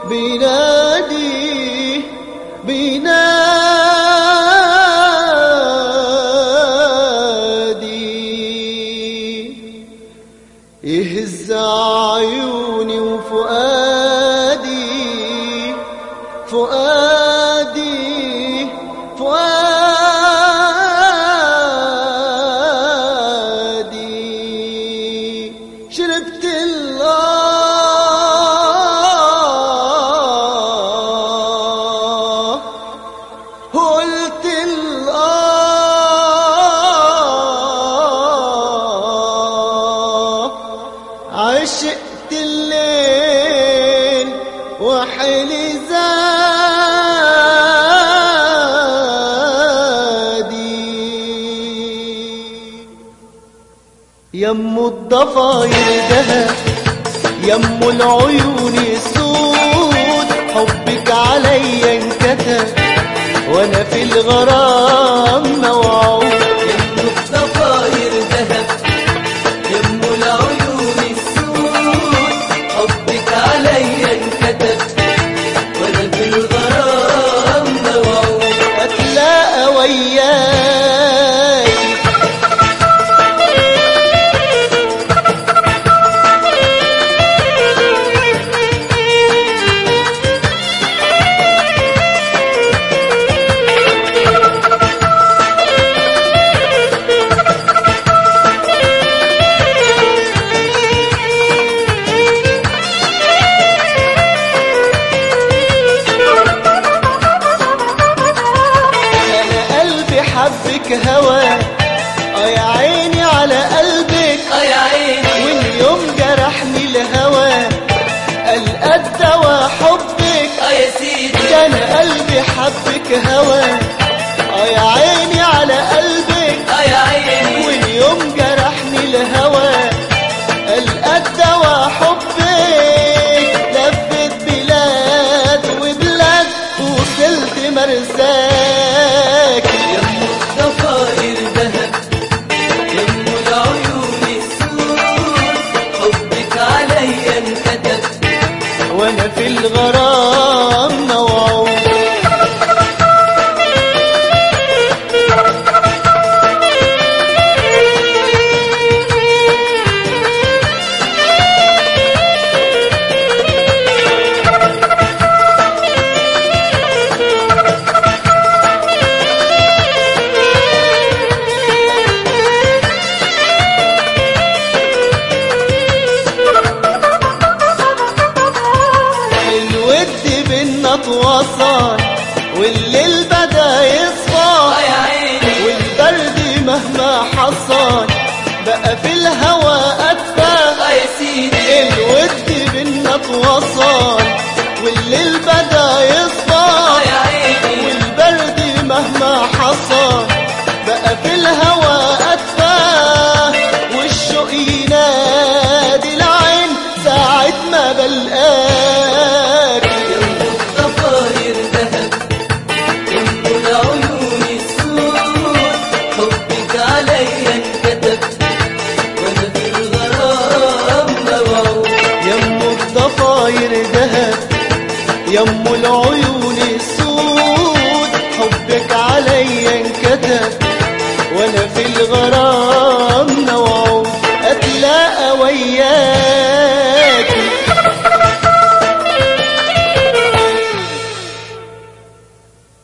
بينادي بينادي يهز عيوني وفؤادي فؤادي فؤادي شربت الله قلت الله عشقت الليل وحلي زادي يم الضفاير دهب يم العيون سود حبك عليا انكتب وانا في الغرام موعود يم الضفاير ذهب يم العيون السود حبك علي انكتب وانا في الغرام موعود اتلاقى وياك انا قلبي حبك هوا اه يا عيني على قلبك اه يا عيني واليوم جرحني الهوى قال الدوا حبك اه يا سيدي كان قلبي حبك هوا اه يا عيني على قلبك اه يا عيني واليوم جرحني الهوى قال الدوا حبك لفت بلاد وبلاد وصلت مرساك يم الضفاير ذهب يم العيون السود حبك علي انكتب وانا في الغرام موعود الود بينا اتوصل والليل بدا يصفى اه يا عيني والبرد مهما حصل بقى في الهوى أدفى اه يا سيدي الود بينا اتوصل والليل بدا يصفى اه يا عيني والبرد مهما حصل بقى في الهوى أدفى والشوق ينادي العين ساعة ما بلقاك يم الضفاير ذهب يم العيون السود حبك علي انكتب وانا في الغرام موعود يم الضفاير دهب يم العيون